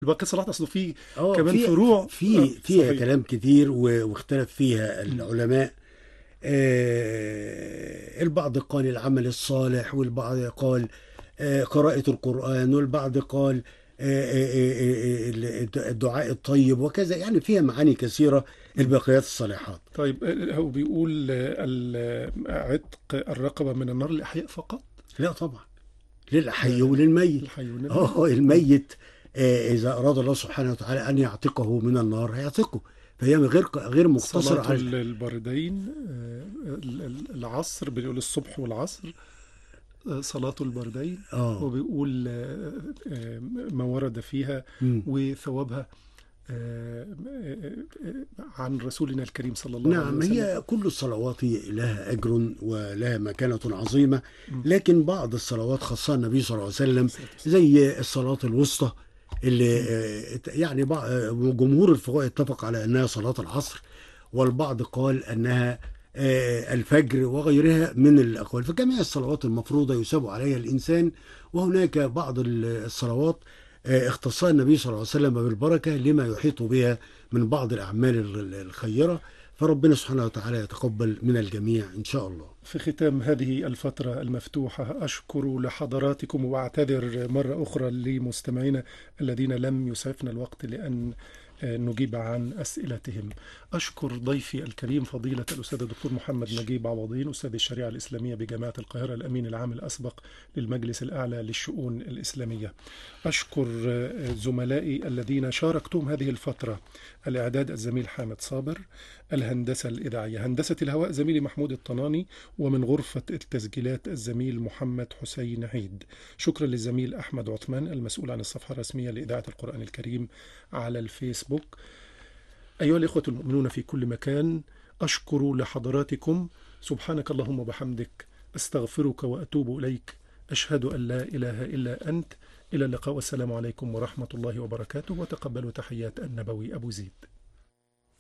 الباقي صلاحات اصله في اه كمان في- فروع في آه، فيها صحيح. كلام كتير و- واختلف فيها العلماء آه البعض قال العمل الصالح والبعض قال آه قراءة القرآن والبعض قال آه، آه، آه، آه، الدعاء الطيب وكذا يعني فيها معاني كثيرة الباقيات الصالحات طيب آه، هو بيقول آه، ال- عتق الرقبه من النار للاحياء فقط لا طبعا للحي وللميت الحيوان اه الميت آه، اذا اراد الله سبحانه وتعالى ان يعتقه من النار هيعتقه فهي غير غير مقتصره صلاة على ال- البردين آه، ال- ال- العصر بيقول الصبح والعصر آه، صلاة البردين اه وبيقول آه، آه، ما ورد فيها مم. وثوابها آه، آه، آه، عن رسولنا الكريم صلى الله عليه نعم وسلم هي كل الصلوات لها أجر ولها مكانة عظيمة لكن بعض الصلوات خاصة النبي صلى الله عليه وسلم زي الصلاة الوسطى اللي آه، يعني بع- آه، جمهور الفقهاء اتفق على أنها صلاة العصر والبعض قال أنها آه، الفجر وغيرها من الأقوال فجميع الصلوات المفروضة يثاب عليها الإنسان وهناك بعض ال- الصلوات آه، اختصها النبي صلى الله عليه وسلم بالبركة لما يحيط بها من بعض الأعمال ال- الخيرة فربنا سبحانه وتعالى يتقبل من الجميع إن شاء الله في ختام هذه الفترة المفتوحة أشكر لحضراتكم وأعتذر مرة أخرى لمستمعينا الذين لم يسعفنا الوقت لأن آه، نجيب عن أسئلتهم أشكر ضيفي الكريم فضيلة الأستاذ الدكتور محمد نجيب عوضين أستاذ الشريعة الإسلامية بجامعة القاهرة الأمين العام الأسبق للمجلس الأعلى للشؤون الإسلامية أشكر آه، زملائي الذين شاركتهم هذه الفترة الإعداد الزميل حامد صابر الهندسة الإذاعية هندسة الهواء زميلي محمود الطناني ومن غرفة التسجيلات الزميل محمد حسين عيد شكرا للزميل أحمد عثمان المسؤول عن الصفحة الرسمية لإذاعة القرآن الكريم على الفيسبوك أيها الإخوة المؤمنون في كل مكان أشكر لحضراتكم سبحانك اللهم وبحمدك أستغفرك وأتوب إليك أشهد أن لا إله إلا أنت إلى اللقاء والسلام عليكم ورحمة الله وبركاته وتقبلوا تحيات النبوي أبو زيد